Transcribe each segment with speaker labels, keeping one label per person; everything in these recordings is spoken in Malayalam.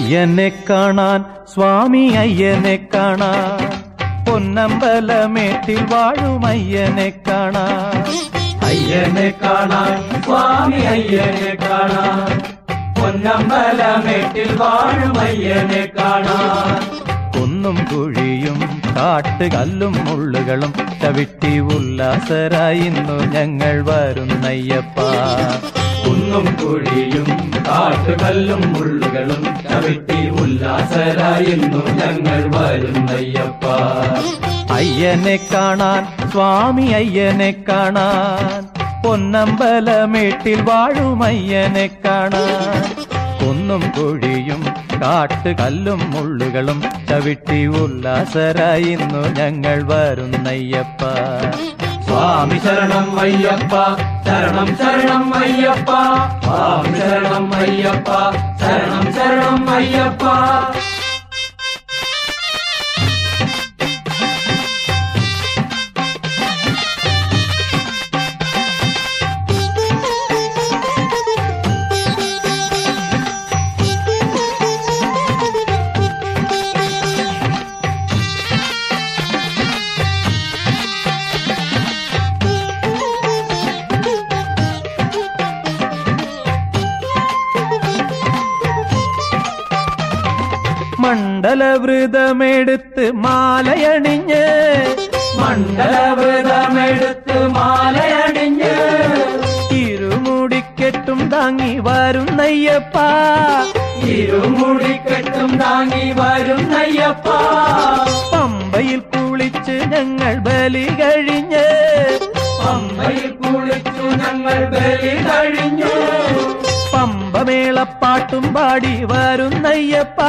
Speaker 1: അയ്യനെ കാണാൻ സ്വാമി അയ്യനെ കാണാൻ പൊന്നമ്പലമേട്ടിൽ വാഴും അയ്യനെ കാണാൻ
Speaker 2: അയ്യനെ കാണാൻ സ്വാമി അയ്യനെ കാണാൻ പൊന്നമ്പലമേട്ടിൽ വാഴും അയ്യനെ കാണാൻ
Speaker 1: കുന്നും കുഴിയും കാട്ടുകല്ലും മുള്ളുകളും ചവിട്ടി ഉല്ലാസരായി ഇന്നു ഞങ്ങൾ വരുന്നയ്യപ്പ
Speaker 2: കുന്നും കുഴിയും കാട്ടുകല്ലും മുള്ളുകളും ചവിട്ടി ഉല്ലാസരായിരുന്നു ഞങ്ങൾ വരുന്നയ്യപ്പ
Speaker 1: അയ്യനെ കാണാൻ സ്വാമി അയ്യനെ കാണാൻ പൊന്നമ്പലമേട്ടിൽ വാഴും അയ്യനെ കാണാൻ കുന്നും കുഴിയും കാട്ടുകല്ലും മുള്ളുകളും ചവിട്ടി ഉല്ലാസരായി ഇന്നു ഞങ്ങൾ വരുന്നയ്യപ്പ
Speaker 2: സ്വാമി ശരണം അയ്യപ്പ ശരണം ശരണം അയ്യപ്പ സ്വാമി ശരണം അയ്യപ്പ ശരണം ശരണം അയ്യപ്പ
Speaker 1: മണ്ഡലവൃതമെടുത്ത് മാലയണിഞ്ഞ്
Speaker 2: മണ്ഡലവൃതമെടുത്ത് മാലയണിഞ്ഞ്
Speaker 1: ഇരുമുടിക്കെട്ടും താങ്ങി വരുന്നയ്യപ്പ
Speaker 2: ഇരുമുടിക്കെട്ടും താങ്ങി വരുന്നയ്യപ്പ
Speaker 1: പമ്പയിൽ കുളിച്ച് ഞങ്ങൾ ബലി കഴിഞ്ഞ്
Speaker 2: പമ്പയിൽ കുളിച്ചു ഞങ്ങൾ ബലി കഴിഞ്ഞു
Speaker 1: പമ്പമേളപ്പാട്ടും പാടി വരുന്നയ്യപ്പ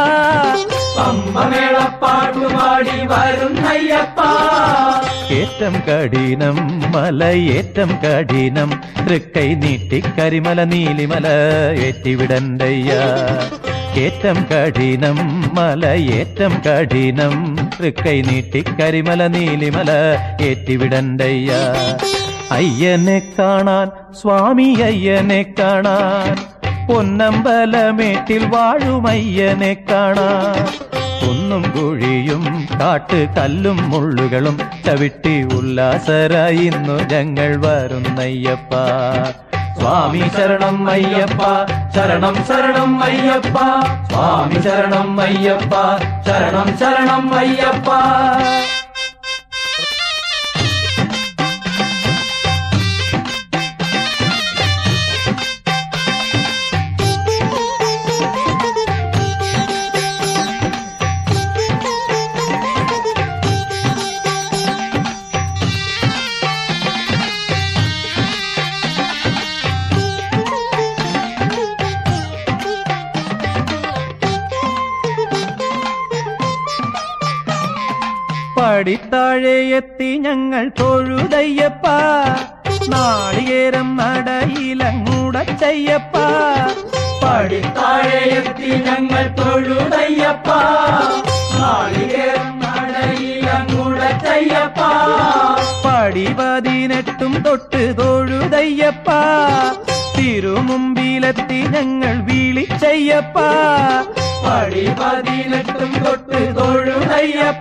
Speaker 2: പമ്പമേളപ്പാട്ടുപാടി വരുന്നയ്യപ്പ
Speaker 1: ഏറ്റം കഠിനം മലയേറ്റം കഠിനം തൃക്കൈ നീട്ടി കരിമല നീലിമല ഏറ്റിവിടണ്ടയ്യ ഏറ്റം കഠിനം മലയേറ്റം കഠിനം തൃക്കൈ നീട്ടി കരിമല നീലിമല ഏറ്റിവിടണ്ടയ്യ അയ്യനെ കാണാൻ സ്വാമി അയ്യനെ കാണാൻ പൊന്നമ്പലമേട്ടിൽ വാഴും അയ്യനെ കാണാൻ കുന്നും കുഴിയും കാട്ട് കല്ലും മുള്ളുകളും ചവിട്ടി ഉല്ലാസരായി ഇന്നു ഞങ്ങൾ വരുന്നയ്യപ്പ
Speaker 2: സ്വാമി ശരണം അയ്യപ്പ ശരണം ശരണം അയ്യപ്പ സ്വാമി ശരണം അയ്യപ്പ ശരണം ശരണം അയ്യപ്പ
Speaker 1: പടിത്താഴെ എത്തി ഞങ്ങൾ തൊഴുതയ്യപ്പ നാളികേരം നടയിലങ്ങൂടച്ചയ്യപ്പ
Speaker 2: പടിത്താഴെ എത്തി ഞങ്ങൾ തൊഴുതയ്യപ്പ നാളികേരം നടയിലങ്ങുടച്ചയ്യപ്പ
Speaker 1: പടി പതിനെട്ടും തൊട്ട് തൊഴുതയ്യപ്പ തിരുമുമ്പിലെത്തി ഞങ്ങൾ വിളിച്ചയ്യപ്പ
Speaker 2: പടി പതിനെട്ടും തൊട്ട് തൊഴുതയ്യപ്പ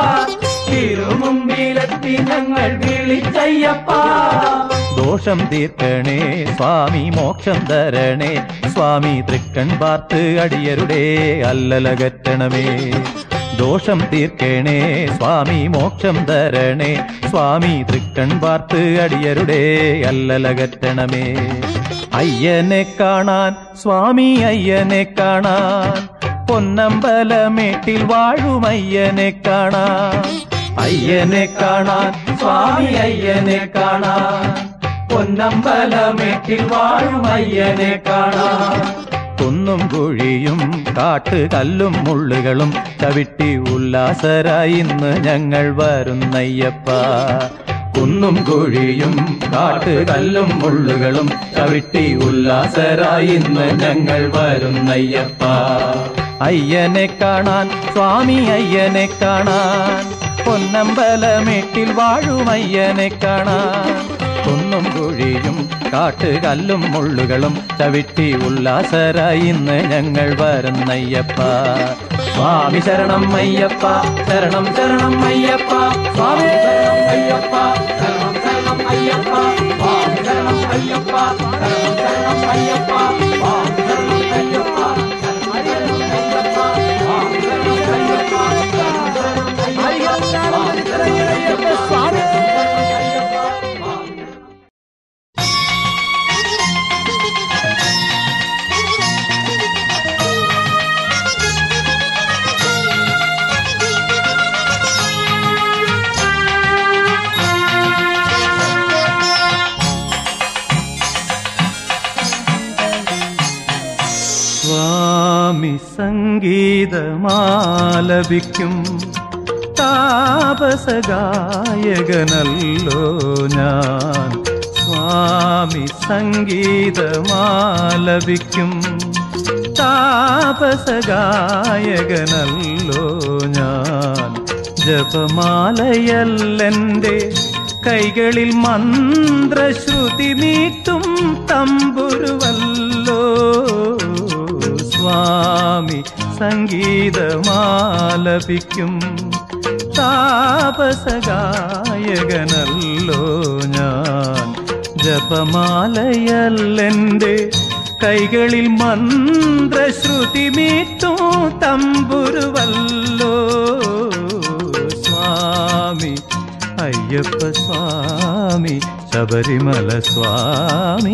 Speaker 2: തിരുമുമ്പിലെത്തി ഞങ്ങൾ വിളിച്ചയ്യപ്പ
Speaker 1: ദോഷം തീർക്കണേ സ്വാമി മോക്ഷം തരണേ സ്വാമി തൃക്കൺ പാർത്ത് അടിയരുടെ അല്ലലകറ്റണമേ ദോഷം തീർക്കണേ സ്വാമി മോക്ഷം തരണേ സ്വാമി തൃക്കൺ പാർത്ത് അടിയരുടെ അല്ലലകറ്റണമേ അയ്യനെ കാണാൻ സ്വാമി അയ്യനെ കാണാൻ പൊന്നമ്പലമേട്ടിൽ വാഴും അയ്യനെ കാണാൻ
Speaker 2: അയ്യനെ കാണാൻ സ്വാമി അയ്യനെ കാണാൻ പൊന്നമ്പലമേട്ടിൽ വാഴും അയ്യനെ കാണാൻ
Speaker 1: കുന്നും കുഴിയും കാട്ട് കല്ലും മുള്ളുകളും ചവിട്ടി ഉല്ലാസരായി ഇന്ന് ഞങ്ങൾ വരുന്നയ്യപ്പ
Speaker 2: കുന്നും കുഴിയും കാട്ട് കല്ലും മുള്ളുകളും ചവിട്ടി ഉല്ലാസരായി ഇന്ന് ഞങ്ങൾ വരുന്നയ്യപ്പ
Speaker 1: അയ്യനെ കാണാൻ സ്വാമി അയ്യനെ കാണാൻ പൊന്നമ്പലമേട്ടിൽ വാഴും അയ്യനെ കാണാൻ കുന്നും കുഴിയും കാട്ടുകല്ലും മുള്ളുകളും ചവിട്ടി ഉല്ലാസരായി ഇന്ന് ഞങ്ങൾ വരുന്നയ്യപ്പ സ്വാമി ശരണം അയ്യപ്പ ശരണം ശരണം അയ്യപ്പ സ്വാമി ശരണം അയ്യപ്പ ശരണം ശരണം അയ്യപ്പ സ്വാമി ശരണം അയ്യപ്പ ശരണം ശരണം അയ്യപ്പ സ്വാമി ശരണം അയ്യപ്പ ശരണം ശരണം അയ്യപ്പ സ്വാമി ശരണം അയ്യപ്പ ശരണം ശരണം അയ്യപ്പ സ്വാമി ശരണം അയ്യപ്പ സ്വാമി സംഗീതമാലപിക്കും താപസഗായകനല്ലോ ഞാൻ സ്വാമി സംഗീതമാലപിക്കും താപസഗായകനല്ലോ ഞാൻ ജപമാലയല്ലെൻ്റെ കൈകളിൽ മന്ത്രശ്രുതി മീട്ടും തമ്പുരുവല്ലോ സ്വാമി സംഗീതമാലപിക്കും താപസഗായകനല്ലോ ഞാൻ ജപമാലയല്ലെൻ്റെ കൈകളിൽ മന്ത്രശ്രുതി മീട്ടും തമ്പുരുവല്ലോ സ്വാമി അയ്യപ്പ സ്വാമി ശബരിമല സ്വാമി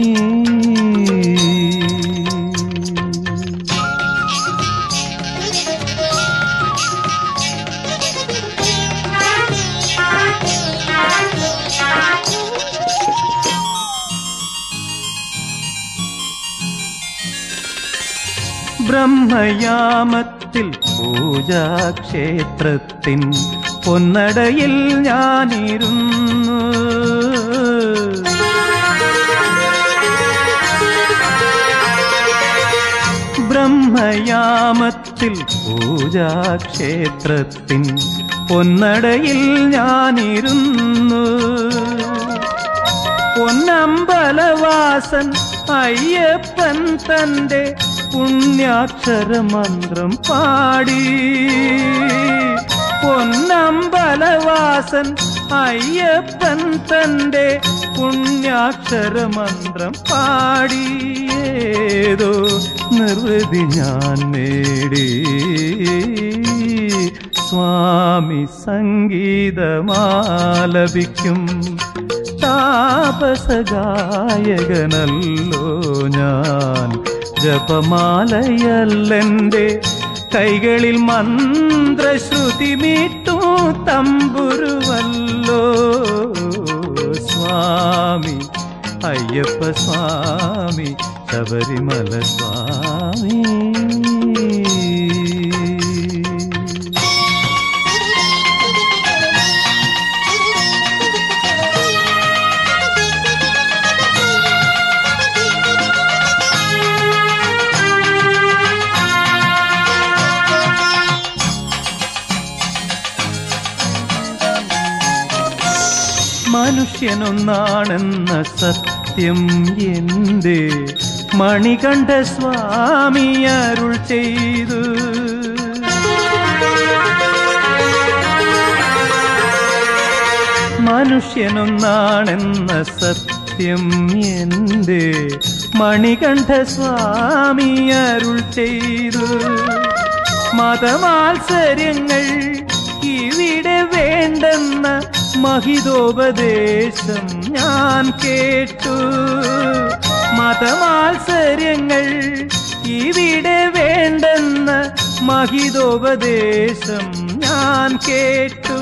Speaker 1: ബ്രഹ്മയാമത്തിൽ പൂജാക്ഷേത്രത്തിൻ പൊന്നടയിൽ ഞാനിരുന്നു ബ്രഹ്മയാമത്തിൽ പൂജാക്ഷേത്രത്തിൻ പൊന്നടയിൽ ഞാനിരുന്നു പൊന്നമ്പലവാസൻ അയ്യപ്പൻ തന്റെ പുണ്യാക്ഷരമന്ത്രം പാടി പൊന്നമ്പലവാസൻ അയ്യപ്പൻ തന്റെ പുണ്യാക്ഷരമന്ത്രം പാടി ഏതോ നിർവൃതി ഞാൻ നേടി സ്വാമി സംഗീതമാലപിക്കും താപസഗായകനല്ലോ ഞാൻ ജപമാലയല്ലെൻ്റെ കൈകളിൽ മന്ത്രശ്രുതി മീട്ടു തമ്പുരുവല്ലോ സ്വാമി അയ്യപ്പ സ്വാമി ശബരിമല സ്വാമി മനുഷ്യനൊന്നാണെന്ന സത്യം എന്റെ മണികണ്ഠ സ്വാമി അരുൾ ചെയ്തു മനുഷ്യനൊന്നാണെന്ന സത്യം എന്റെ മണികണ്ഠ സ്വാമി അരുൾ ചെയ്തു മതമാത്സര്യങ്ങൾ ഇവിടെ വേണ്ടെന്ന മഹിതോപദേശം ഞാൻ കേട്ടു മതമാത്സര്യങ്ങൾ ഇവിടെ വേണ്ടെന്ന മഹിതോപദേശം ഞാൻ കേട്ടു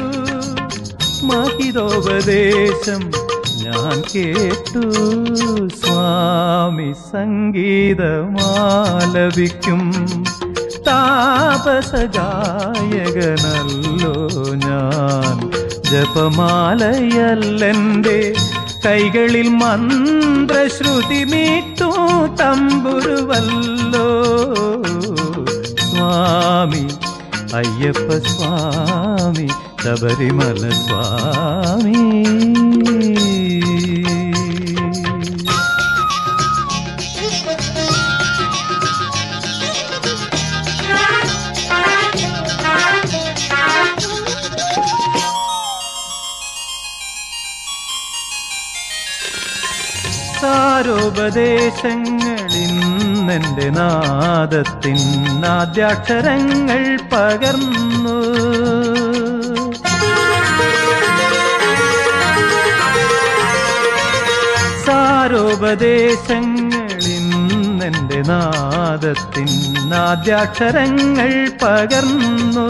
Speaker 1: മഹിതോപദേശം ഞാൻ കേട്ടു സ്വാമി സംഗീതമാലപിക്കും താപസഗായകനല്ലോ ഞാൻ ജപമാലയല്ലെൻ്റെ കൈകളിൽ മന്ത്രശ്രുതി മീട്ടു തമ്പുരുവല്ലോ സ്വാമി അയ്യപ്പ സ്വാമി ശബരിമല സ്വാമി സാരോപദേശങ്ങളിന്നെന്റെ നാദത്തിൻ ആദ്യാക്ഷരങ്ങൾ പകർന്നു സാരോപദേശങ്ങളിന്നെന്റെ നാദത്തിൻ ആദ്യാക്ഷരങ്ങൾ പകർന്നു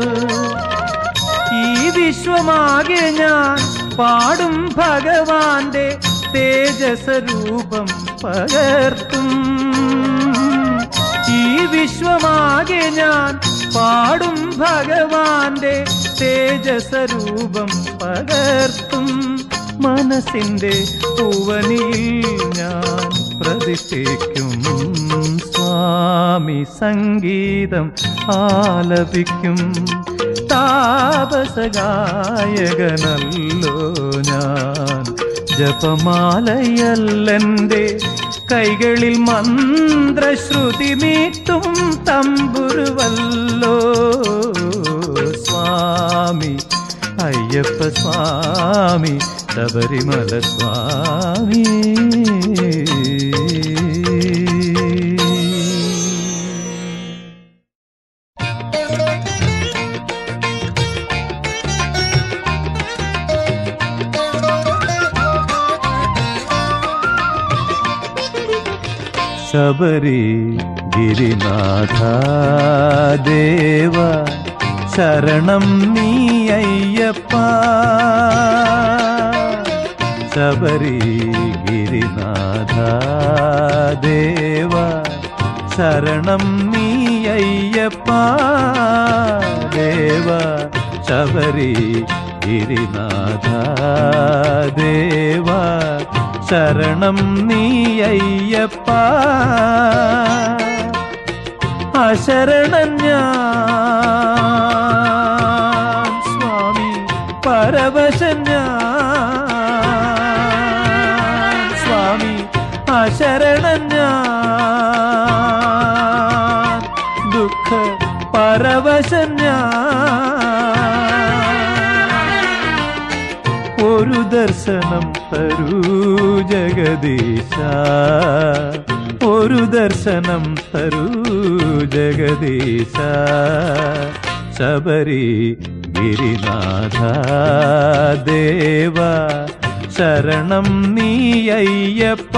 Speaker 1: ഈ വിശ്വമാകെ ഞാൻ പാടും ഭഗവാന്റെ തേജസ്വരൂപം പകർത്തും ഈ വിശ്വമാകെ ഞാൻ പാടും ഭഗവാന്റെ തേജസ്വരൂപം പകർത്തും മനസ്സിന്റെ പൂവനിൽ ഞാൻ പ്രതിഷ്ഠിക്കും സ്വാമി സംഗീതം ആലപിക്കും താപസഗായകനല്ലോ ഞാൻ ജപമാലയല്ലെന്റെ കൈകളിൽ മന്ത്രശ്രുതി മീട്ടും തമ്പുരുവല്ലോ സ്വാമി അയ്യപ്പ സ്വാമി ശബരിമല സ്വാമി ശബരി ഗിരിനാഥ ദേവ ശരണം നീ അയ്യപ്പ ശബരി ഗിരിനാഥ ദേവ ശരണം നീ അയ്യപ്പ ദേവ ശബരി ഗിരിനാഥ ദേവ ശരണം നീ അയ്യപ്പ അശരണൻ ഞാൻ സ്വാമി പരവശൻ ഞാൻ സ്വാമി അശരണൻ ഞാൻ ദുഃഖ പരവശൻ ഞാൻ ഒരു ദർശനം തരൂ ജഗദീശ ഒരു ദർശനം തരൂ ജഗദീശ ശബരി ഗിരിനാഥ ദേവ ശരണം നീ അയ്യപ്പ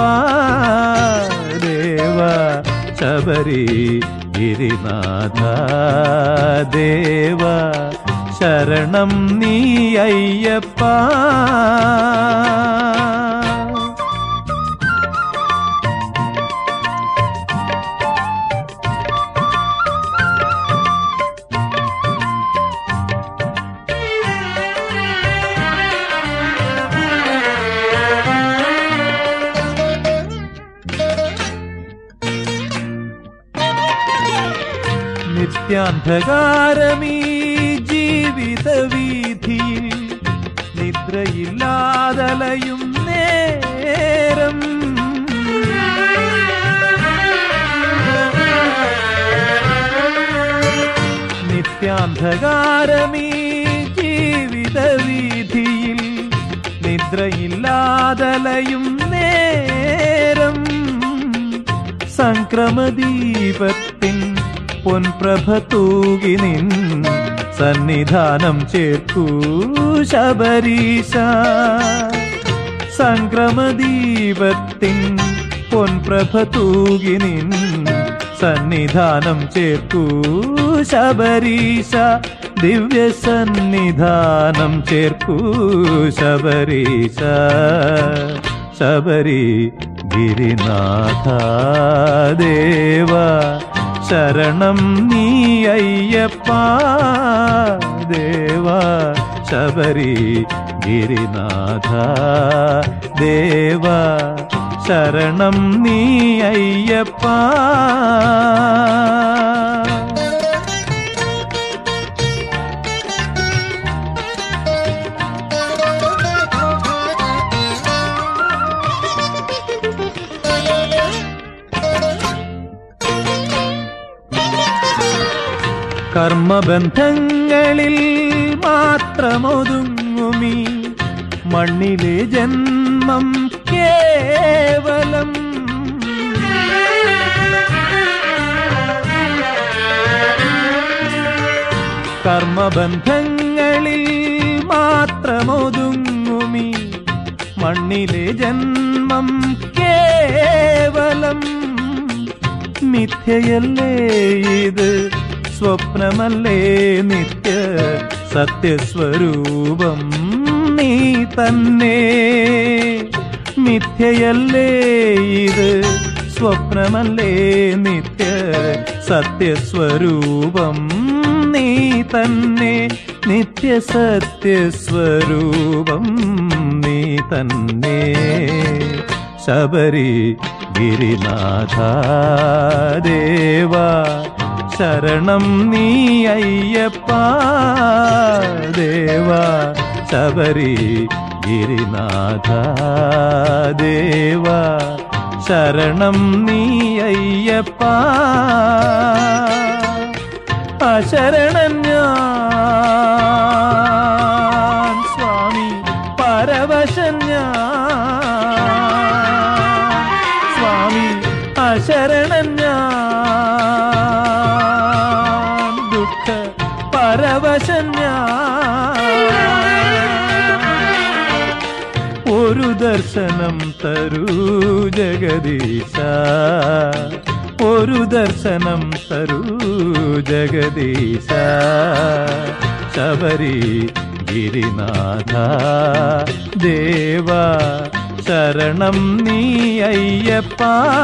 Speaker 1: ദേവ ശബരി ഗിരിനാഥ ദേവ ശരണം നീ അയ്യപ്പ നിത്യാന്ധകാരമീ ജീവിത വീതിയിൽ നിദ്രയില്ലാതലയും നേരം നിത്യാന്ധകാരമീ ജീവിത വീതിയിൽ നിദ്രയില്ലാതലയും നേരം സംക്രമദീപത്തിൻ പൊൻപ്രഭ തൂകി നിൻ സന്നിധാനം ചേർക്കൂ ശബരീശ സംക്രമദീപത്തിൻ പൊൻപ്രഭ തൂകി നിൻ സന്നിധാനം ചേർക്കൂ ശബരീശ ദിവ്യ സന്നിധാനം ചേർക്കൂ ശബരീശ ശബരി ഗിരിനാഥ ദേവ ശരണം നീ അയ്യപ്പ ദേവ ശബരി ഗിരിനാഥ ദേവ ശരണം നീ അയ്യപ്പ കർമ്മബന്ധങ്ങളിൽ മാത്രമൊതുങ്ങുമീ മണ്ണിലെ ജന്മം കേവലം കർമ്മബന്ധങ്ങളിൽ മാത്രമൊതുങ്ങുമി മണ്ണിലെ ജന്മം കേവലം മിഥ്യയല്ലേ ഇത് സ്വപ്നമല്ലേ നിത്യ സത്യസ്വരൂപം നീ തന്നെ മിഥ്യയല്ലേ ഇത് സ്വപ്നമല്ലേ നിത്യ സത്യസ്വരൂപം നീ തന്നെ നിത്യ സത്യസ്വരൂപം നീ തന്നെ ശബരി ഗിരിനാഥ ദേവ ശരണം നീ അയ്യപ്പ ദേവ ശബരി ഗിരിനാഥ ദേവ ശരണം നീ അയ്യപ്പ അശരണൻ ഞാൻ സ്വാമി പരവശൻ ഞാൻ സ്വാമി അശരണൻ ഞാൻ ദുഃഖ പരവശൻ ഞാൻ ഒരു ദർശനം തരൂ ജഗദീശ ഒരു ദർശനം തരൂ ജഗദീശ ശബരി ഗിരിനാഥ ദേവ ശരണം നീ അയ്യപ്പ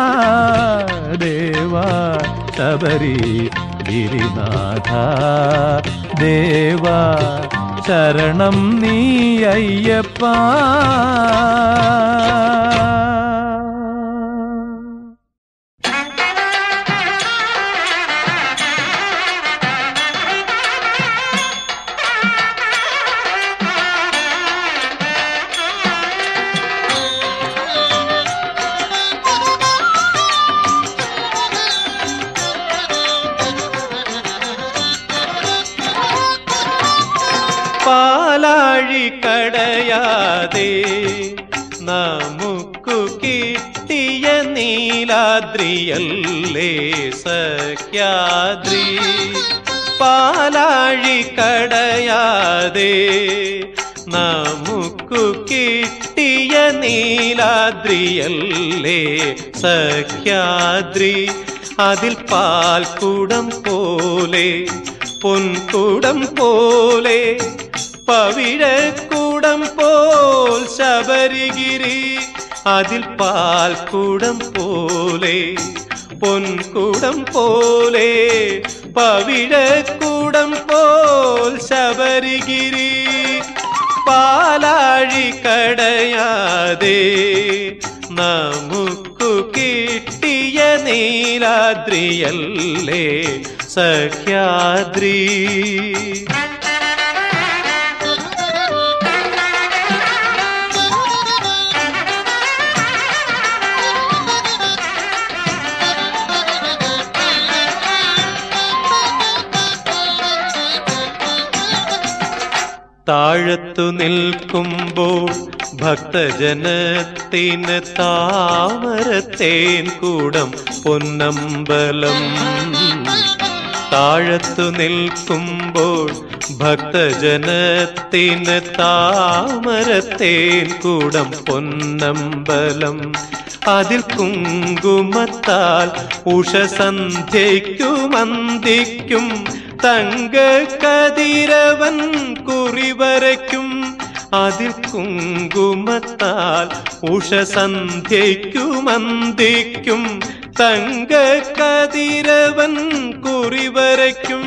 Speaker 1: ദേവ ശബരി ഗിരിനാഥ ദേവ ശരണം നീ അയ്യപ്പ
Speaker 3: പാലാഴി കടയാതെ നമുക്കു കിട്ടിയ നീലാദ്രിയല്ലേ സഖ്യാദ്രി പാലാഴി കടയാതെ നമുക്കു കിട്ടിയ നീലാദ്രിയല്ലേ സഖ്യാദ്രി അതിൽ പാൽക്കുടം പോലെ പൊൻകുടം പോലെ പവിഴക്കൂടം പോൽ ശബരിഗിരി അതിൽ പാൽക്കുടം പോലെ പൊൻകുടം പോലെ പവിഴക്കൂടം പോൽ ശബരിഗിരി പാലാഴി കടയാതെ നമുക്കു കിട്ടിയ നീലാദ്രിയല്ലേ സഖ്യാദ്രി താഴത്തു നിൽക്കുമ്പോൾ ഭക്തജനത്തിന് താമരത്തേൻ കൂടം പൊന്നമ്പലം താഴത്തു നിൽക്കുമ്പോൾ ഭക്തജനത്തിന് താമരത്തേൻ കൂടം പൊന്നമ്പലം അതിൽ കുങ്കുമത്താൽ ഉഷസന്ധ്യയ്ക്കും അന്തിക്കും തങ്ക കതിരവൻ കുറിവരയ്ക്കും അതിൽ കുങ്കുമത്താൽ ഉഷസന്ധ്യയ്ക്കും അന്തിക്കും തങ്ക കതിരവൻ കുറിവരയ്ക്കും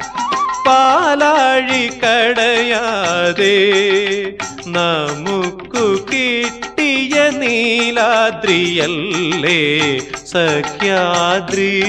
Speaker 3: പാലാഴി കടയാതെ നമുക്കു കിട്ടിയ നീലാദ്രിയല്ലേ സഖ്യാദ്രി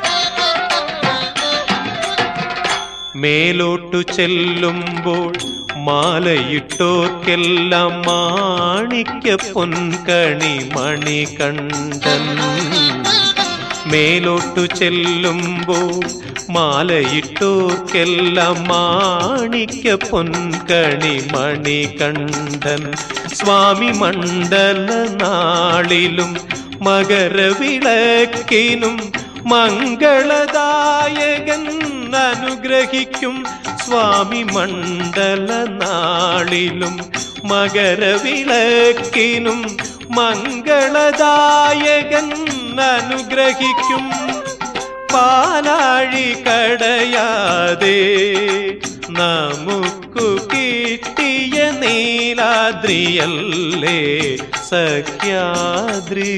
Speaker 3: മേലോട്ടു ചെല്ലുമ്പോൾ മാലയിട്ടോർക്കെല്ലാം മാണിക്യ പൊൻകണി മണികണ്ഠൻ മേലോട്ടു ചെല്ലുമ്പോൾ മാലയിട്ടോർക്കെല്ലാം മാണിക്യ പൊൻകണി മണികണ്ഠൻ സ്വാമി മണ്ഡല നാളിലും മകരവിളക്കിനും മംഗളദായകൻ അനുഗ്രഹിക്കും സ്വാമി മണ്ഡല നാളിലും മകരവിളക്കിനും മംഗളദായകൻ അനുഗ്രഹിക്കും പാലാഴി കടയാതെ നമുക്കു കിട്ടിയ നീലാദ്രിയല്ലേ സഖ്യാദ്രി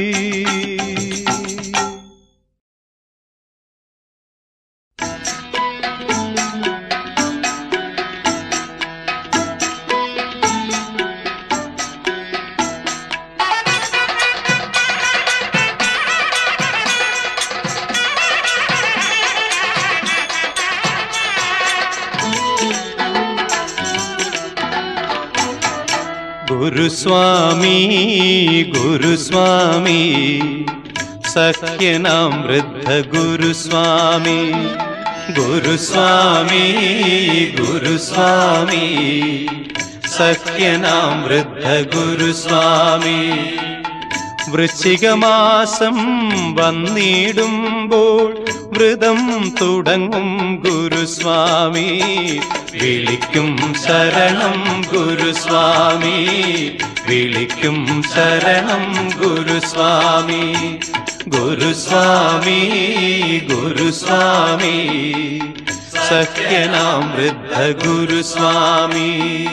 Speaker 3: ഗുരുസ്വാമി ഗുരുസ്വാമി സഖ്യനാം വൃദ്ധ ഗുരുസ്വാമി ഗുരുസ്വാമി ഗുരുസ്വാമി സഖ്യനാം വൃദ്ധ ഗുരുസ്വാമി വൃശ്ചികമാസം വന്നിടുമ്പോൾ വ്രതം തുടങ്ങും ഗുരുസ്വാമി വിളിക്കും ശരണം ഗുരുസ്വാമി വിളിക്കും ശരണം ഗുരുസ്വാമി ഗുരുസ്വാമി ഗുരുസ്വാമി സഖ്യനാം വൃദ്ധ ഗുരുസ്വാമി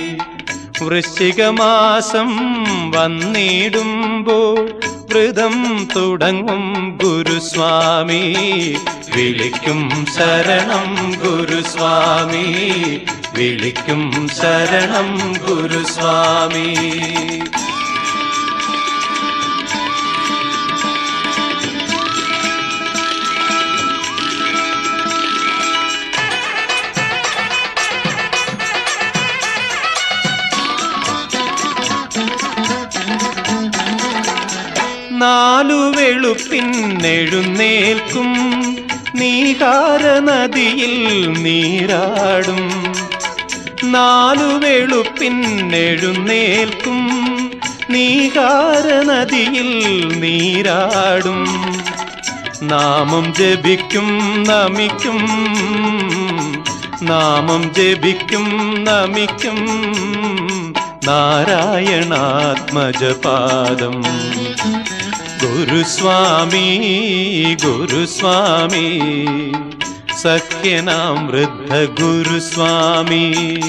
Speaker 3: വൃശ്ചികമാസം വന്നിടുമ്പോൾ വ്രതം തുടങ്ങും ഗുരുസ്വാമി വിളിക്കും ശരണം ഗുരുസ്വാമി വിളിക്കും ശരണം ഗുരുസ്വാമി നാലു വെളുപ്പിന്നെഴുന്നേൽക്കും നീകാര നദിയിൽ നീരാടും നാലു വെളുപ്പിന്നെഴുന്നേൽക്കും നീകാര നദിയിൽ നീരാടും നാമം ജപിക്കും നമിക്കും നാമം ജപിക്കും നമിക്കും നാരായണാത്മജപാദം ഗുരുസ്വാമി ഗുരുസ്വാമി സഖ്യനാം വൃദ്ധ ഗുരുസ്വാമി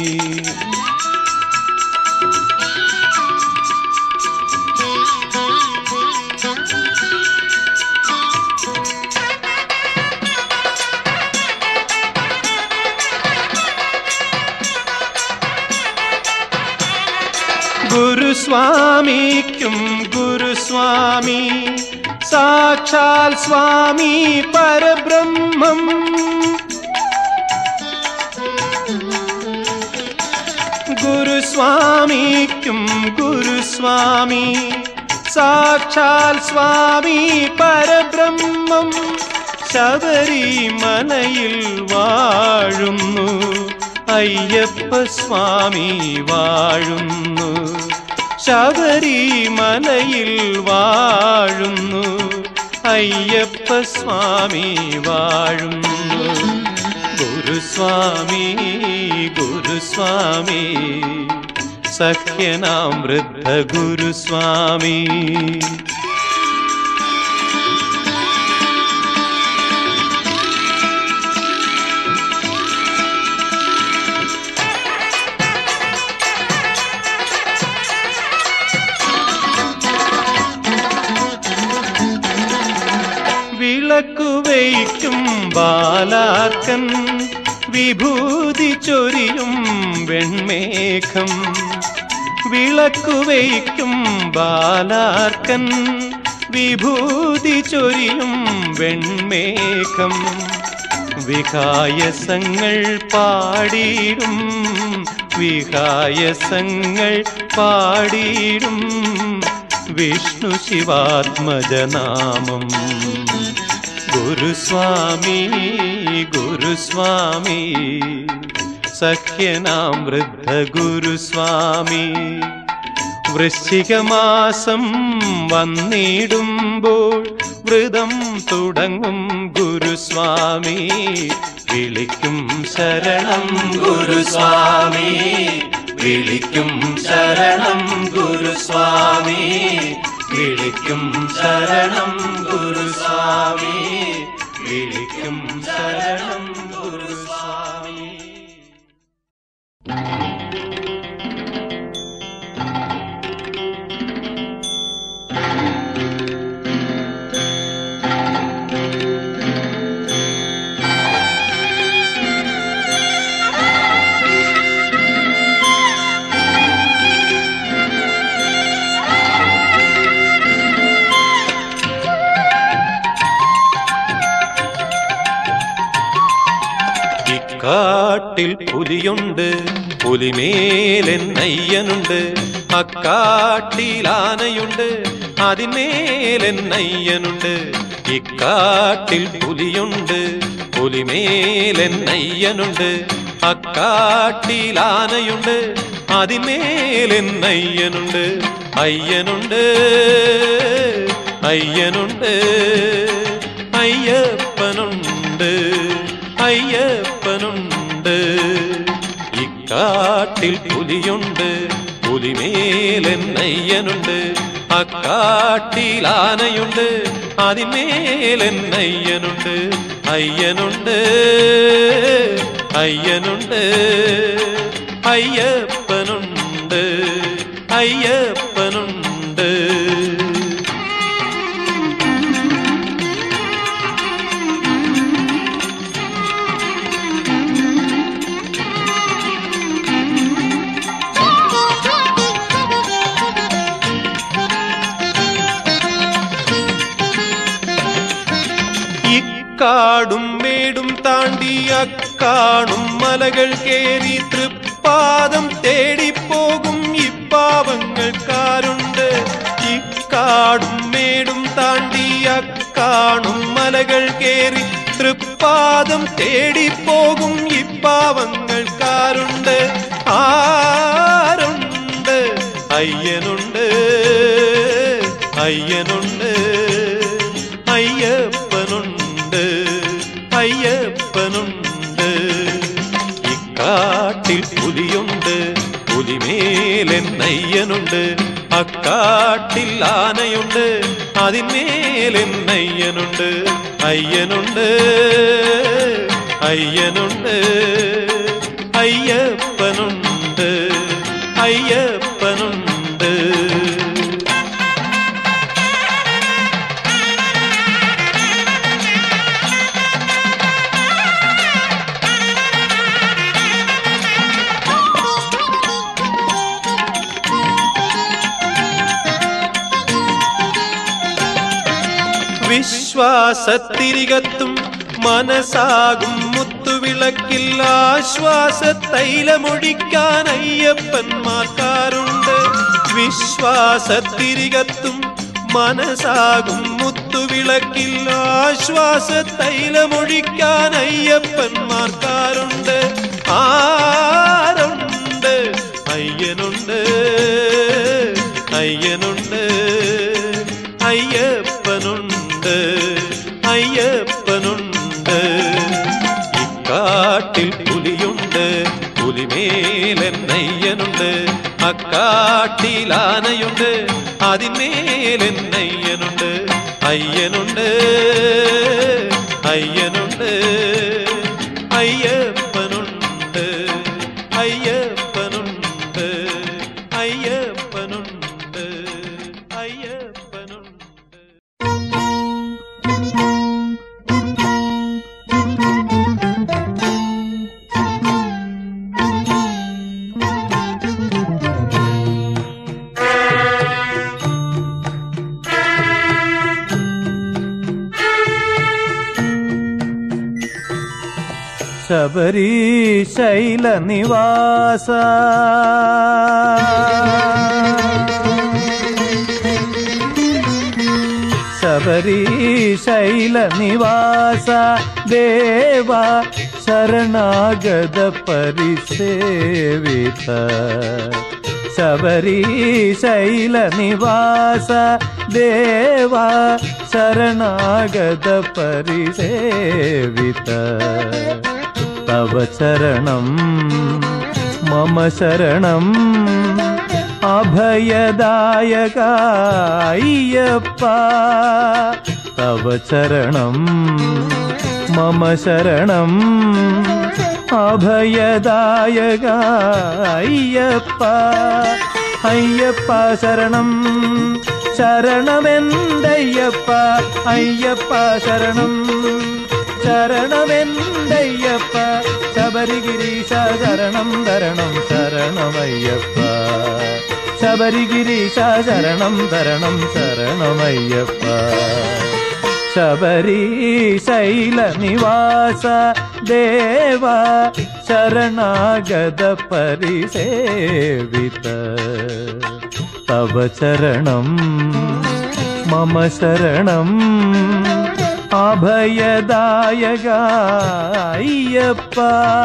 Speaker 3: ഗുരുസ്വാമിക്കും ഗുരുസ്വാമി സാക്ഷാൽ സ്വാമി പരബ്രഹ്മം ഗുരുസ്വാമിക്കും ഗുരുസ്വാമി സാക്ഷാൽ സ്വാമി പരബ്രഹ്മം ശബരിമലയിൽ വാഴുന്നു അയ്യപ്പ സ്വാമി വാഴുന്നു ശബരിമലയിൽ വാഴുന്നു അയ്യപ്പ സ്വാമി വാഴുന്നു ഗുരുസ്വാമി ഗുരുസ്വാമി സഖ്യനാം വൃദ്ധ ഗുരുസ്വാമി വിളക്കു വയ്ക്കും ബാലാക്കൻ വിഭൂതി ചൊരിയും വെൺമേഘം വിളക്കു വയ്ക്കും ബാലാർക്കൻ വിഭൂതി ചൊരിയും വെൺമേഘം വികായസങ്ങൾ പാടിയിടും വിഹായസങ്ങൾ പാടിയിടും വിഷ്ണു ശിവാത്മജനാമം ഗുരുസ്വാമി ഗുരുസ്വാമി സഖ്യനാം വൃദ്ധ ഗുരുസ്വാമി വൃശ്ചികമാസം വന്നിടുമ്പോൾ വ്രതം തുടങ്ങും ഗുരുസ്വാമി വിളിക്കും ശരണം ഗുരുസ്വാമി വിളിക്കും ശരണം ഗുരുസ്വാമി വിളിക്കും ശരണം ഗുരുസ്വാമി വിളിക്കും ശരണം ഗുരുസ്വാമി ഇക്കാട്ടിൽ പുലിയുണ്ട് പുലിമേലെന്നയ്യനുണ്ട് അക്കാട്ടിൽ ആനയുണ്ട് അതിന്മേലെന്നയ്യനുണ്ട് ഇക്കാട്ടിൽ പുലിയുണ്ട് പുലിമേലെന്നയ്യനുണ്ട് അക്കാട്ടിൽ ആനയുണ്ട് അതിന്മേലെന്നയ്യനുണ്ട് അയ്യനുണ്ട് അയ്യനുണ്ട് അയ്യപ്പനുണ്ട് അയ്യപ്പനുണ്ട് ഇക്കാട്ടിൽ പുലിയുണ്ട് പുലിമേലെന്നയ്യനുണ്ട് അക്കാട്ടിൽ ആനയുണ്ട് അതിന്മേലെന്നയ്യനുണ്ട് അയ്യനുണ്ട് അയ്യനുണ്ട് അയ്യപ്പനുണ്ട് അയ്യപ്പനുണ്ട് ഇക്കാടും മേടും താണ്ടി അക്കാണും മലകൾ കേറി തൃപ്പാദം തേടിപ്പോകും ഇപ്പാവങ്ങൾക്കാരുണ്ട് ഇക്കാടും മേടും താണ്ടി അക്കാണും മലകൾ കേറി തൃപ്പാദം തേടിപ്പോകും ഇപ്പാവങ്ങൾക്കാരുണ്ട് ആരുണ്ട് അയ്യനുണ്ട് അയ്യനുണ്ട് അയ്യപ്പനുണ്ട് അയ്യപ്പനുണ്ട് ഇക്കാട്ടിൽ പുലിയുണ്ട് പുലിമേലെന്നയ്യനുണ്ട് അക്കാട്ടിൽ ആനയുണ്ട് അതിന്മേലെന്നയ്യനുണ്ട് അയ്യനുണ്ട് അയ്യനുണ്ട് അയ്യപ്പനുണ്ട് അയ്യപ്പനുണ്ട് വിശ്വാസത്തിരികത്തും മനസ്സാകും മുത്തുവിളക്കിൽ ആശ്വാസ തൈലമൊഴിക്കാൻ അയ്യപ്പന്മാർക്കാരുണ്ട് വിശ്വാസത്തിരികത്തും മനസ്സാകും മുത്തുവിളക്കിൽ ആശ്വാസ തൈലമൊഴിക്കാൻ അയ്യപ്പന്മാർക്കാരുണ്ട് ആരുണ്ട് അയ്യനുണ്ട് അയ്യനുണ്ട് അയ്യപ്പനുണ്ട് അയ്യപ്പനുണ്ട് ഇക്കാട്ടിൽ പുലിയുണ്ട് പുലിമേലെന്നയ്യനുണ്ട് അക്കാട്ടിൽ ആനയുണ്ട് അതിന്മേലെന്നയ്യനുണ്ട് അയ്യനുണ്ട് അയ്യനുണ്ട് അയ്യപ്പനുണ്ട് അയ്യപ്പനുണ്ട് അയ്യപ്പനുണ്ട് അയ്യപ്പനുണ്ട്
Speaker 1: ശബരീശൈല നിവാസ ശബരീശൈല നിവാസ ദേവ ശരണാഗത പരിസേവിത ശബരീശൈല നിവാസ ദേവ ശരണാഗത പരിസേവിത തവ ചരണം മമ ശരണം അഭയദായക അയ്യപ്പ തവ ചരണം മമ ശരണം അഭയദായക അയ്യപ്പ അയ്യപ്പ ശരണം ശരണമെന്തയ്യപ്പ അയ്യപ്പ ശരണം ശരണമെന്തയ്യപ്പ ശബരിഗിരീശ ശരണം തരണം ശരണമയ്യപ്പ ശബരിഗിരീശ ശരണം തരണം ശരണമയ്യപ്പ ശബരീശൈല നിവാസ ദേവ ശരണാഗത പരിസേവിത തവ ചരണം മമ ശരണം അഭയദായക അയ്യപ്പ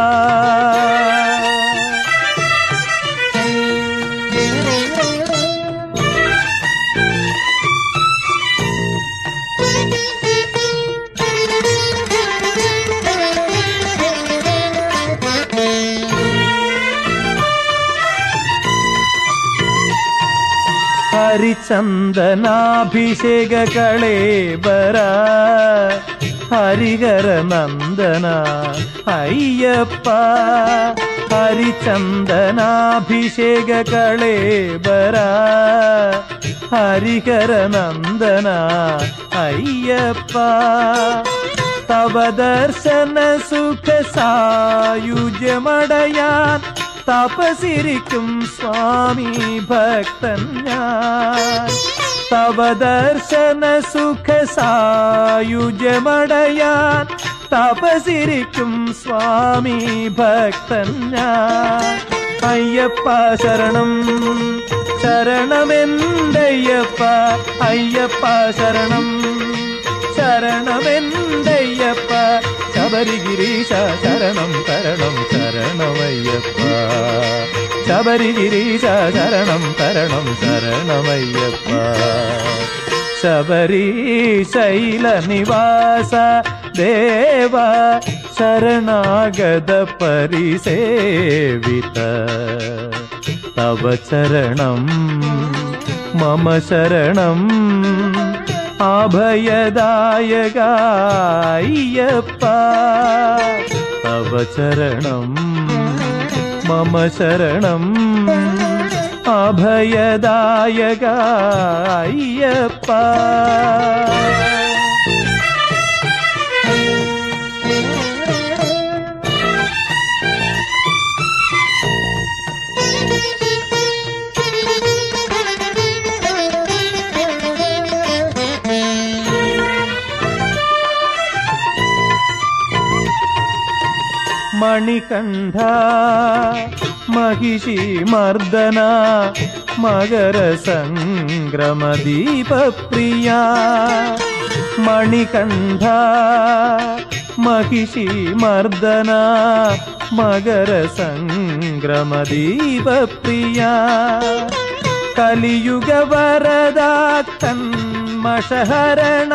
Speaker 1: ഹരിചന്ദനാഭിഷേക കളേബര ഹരിഹര നന്ദന അയ്യപ്പ ഹരിചന്ദനാഭിഷേക കളേബര ഹരിഹര നന്ദന അയ്യപ്പ തവ ദർശന സുഖ സായുജ്യമടയാൻ തപസിരിക്കും സ്വാമി ഭക്തൻ ഞാൻ തവ ദർശന സുഖ സായുജ്യമടയാൻ തപസിരിക്കും സ്വാമി ഭക്തൻ ഞാൻ അയ്യപ്പ ശരണം ശരണമെന്തയ്യപ്പ അയ്യപ്പ ശരണം ശരണമെന്തയ്യപ്പ ശബരിഗിരീശ ശരണം തരണം ശരണമയ്യപ്പ ശബരിഗിരീശ ശരണം തരണം ശരണമയ്യപ്പ ശബരീശൈല നിവാസ ദേവ ശരണാഗത പരിസേവിത തവ ചരണം മമ ശരണം അഭയദായക അയ്യപ്പ തവ ചരണം മമ ശരണം അഭയദായക അയ്യപ്പ മണികണ്ഠ മഹിഷി മർദ്ദന മകര സംക്രമ ദീപപ്രിയ മണികണ്ഠ മഹിഷി മർദ്ദന മകര സംക്രമ ദീപപ്രിയ കലിയുഗ വരദാത്തൻ മഷഹരണ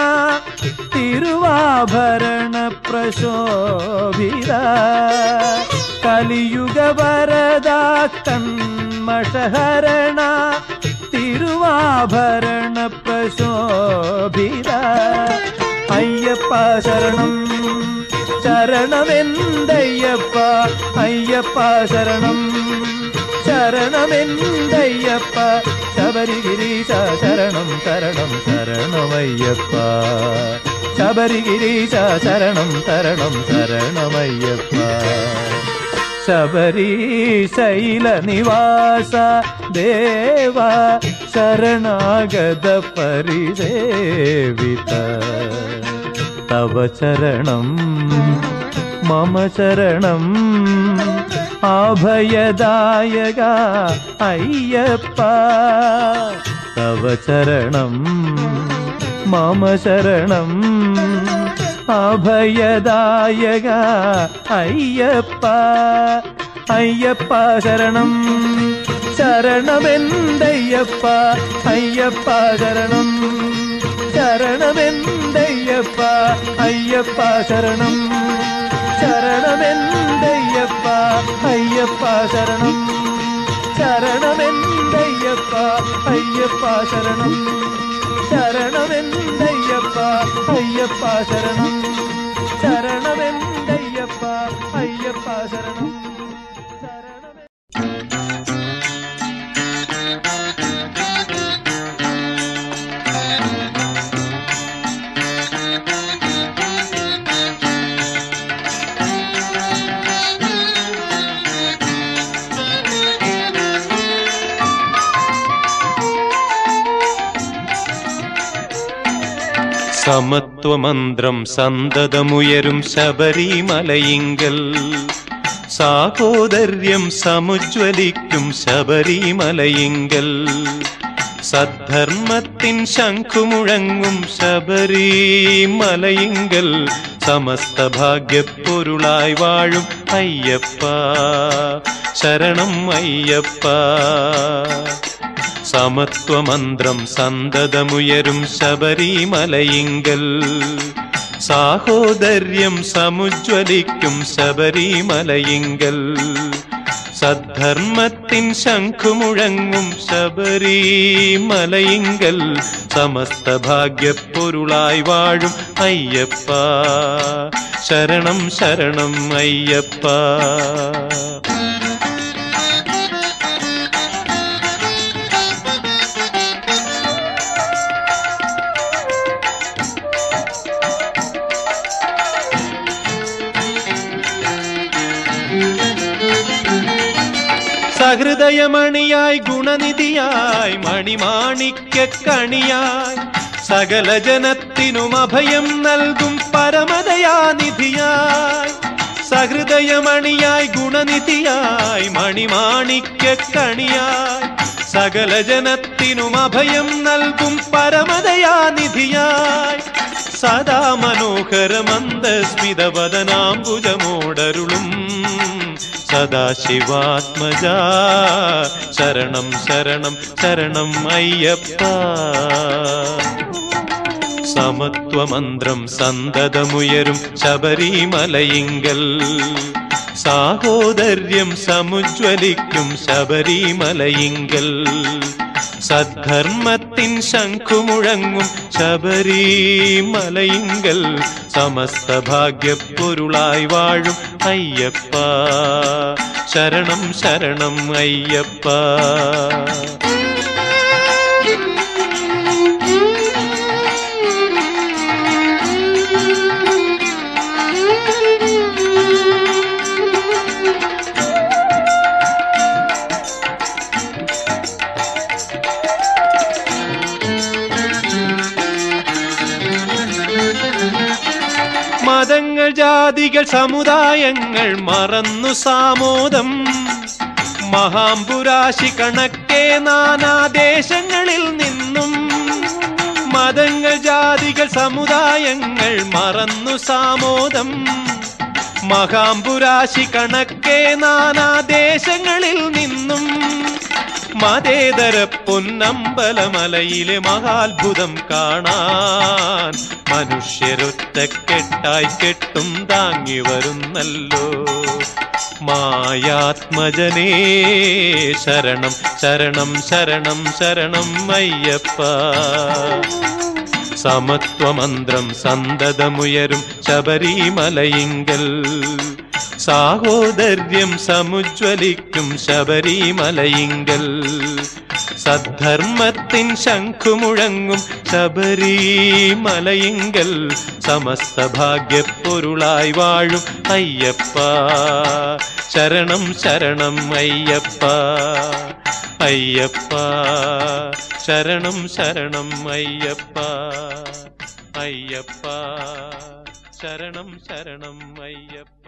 Speaker 1: തിരുവാഭരണ പ്രശോഭിത കലിയുഗ വരദാത്തൻ മഷഹരണ തിരുവാഭരണ പ്രശോഭിത അയ്യപ്പ ശരണം ശരണമെന്തയ്യപ്പ അയ്യപ്പ ശരണം ശരണമെന്തയ്യപ്പ ശബരിഗിരീശ ശരണം ശരണം ശരണമയ്യപ്പ ശബരിഗിരീശ ശരണം ശരണം ശരണമയ്യപ്പ ശബരീശൈല നിവാസ ദേവ ശരണാഗത പരിസേവിത തവ ചരണം മമ ശരണം അഭയദായക അയ്യപ്പ തവ ശരണം മമ ശരണം അഭയദായക അയ്യപ്പ അയ്യപ്പ ശരണം ശരണമെന്തയ്യപ്പ അയ്യപ്പ ശരണം ശരണമെന്തയ്യപ്പ അയ്യപ്പ ശരണം ശരണമെന്തയ്യപ്പ അയ്യപ്പ ശരണം ശരണമെന്തയ്യപ്പ അയ്യപ്പ ശരണം ശരണമെന്തയ്യപ്പ അയ്യപ്പ ശരണം ശരണമെന്തയ്യപ്പ അയ്യപ്പ ശരണം ശരണമെ
Speaker 3: സമത്വമന്ത്രം സന്തതമുയരും ശബരിമലയിങ്കൽ സാഹോദര്യം സമുജ്വലിക്കും ശബരിമലയിങ്കൽ സദ്ധർമ്മത്തിൻ ശംഖുമുഴങ്ങും ശബരിമലയിങ്കൽ സമസ്ത ഭാഗ്യപ്പൊരുളായി വാഴും അയ്യപ്പ ശരണം അയ്യപ്പ സമത്വമന്ത്രം സന്തതമുയരും ശബരിമലയിങ്കൽ സാഹോദര്യം സമുജ്വലിക്കും ശബരിമലയിങ്കൽ സദ്ധർമ്മത്തിൻ ശംഖുമുഴങ്ങും ശബരിമലയിങ്കൽ സമസ്ത ഭാഗ്യപ്പൊരുളായി വാഴും അയ്യപ്പ ശരണം ശരണം അയ്യപ്പ സഹൃദയമണിയായി ഗുണനിധിയായി മണിമാണിക്യക്കണിയായി സകല ജനത്തിനും അഭയം നൽകും പരമദയാനിധിയായി സഹൃദയമണിയായി ഗുണനിധിയായി മണിമാണിക്യക്കണിയായി സകല ജനത്തിനും അഭയം നൽകും പരമദയാനിധിയായി സദാ മനോഹരമന്ദസ്മിതവദനാംബുജമോടരുളും സദാശിവാത്മജ ശരണം ശരണം ശരണം അയ്യപ്പ സമത്വമന്ത്രം സന്തതമുയരും ശബരിമലയിങ്കൽ സാഹോദര്യം സമുജ്വലിക്കും ശബരിമലയിങ്കൽ സദ്ധർമ്മത്തിൻ ശംഖുമുഴങ്ങും ശബരിമലയിങ്കൽ സമസ്ത ഭാഗ്യപ്പൊരുളായി വാഴും അയ്യപ്പ ശരണം ശരണം അയ്യപ്പ മതങ്ങൾ ജാതികൾ സമുദായങ്ങൾ മറന്നു സാമോദം മഹാംപുരാശി കണക്കെ നാനാദേശങ്ങളിൽ നിന്നും മതങ്ങൾ ജാതികൾ സമുദായങ്ങൾ മറന്നു സാമോദം മഹാംപുരാശി കണക്കെ നാനാദേശങ്ങളിൽ നിന്നും മതേതര പൊന്നമ്പലമലയിലെ മഹാത്ഭുതം കാണാൻ മനുഷ്യരൊറ്റക്കെട്ടായി കെട്ടും താങ്ങി വരുന്നല്ലോ മായാത്മജനേ ശരണം ശരണം ശരണം ശരണം അയ്യപ്പ സമത്വമന്ത്രം സന്തതമുയരും ശബരിമലയിങ്കൽ സാഹോദര്യം സമുജ്വലിക്കും ശബരിമലയിങ്കൽ സദ്ധർമ്മത്തിൻ ശംഖുമുഴങ്ങും ശബരിമലയിങ്കൽ സമസ്ത ഭാഗ്യപ്പൊരുളായി വാഴും അയ്യപ്പ ശരണം ശരണം അയ്യപ്പ അയ്യപ്പ ശരണം ശരണം അയ്യപ്പ അയ്യപ്പ ശരണം ശരണം അയ്യപ്പ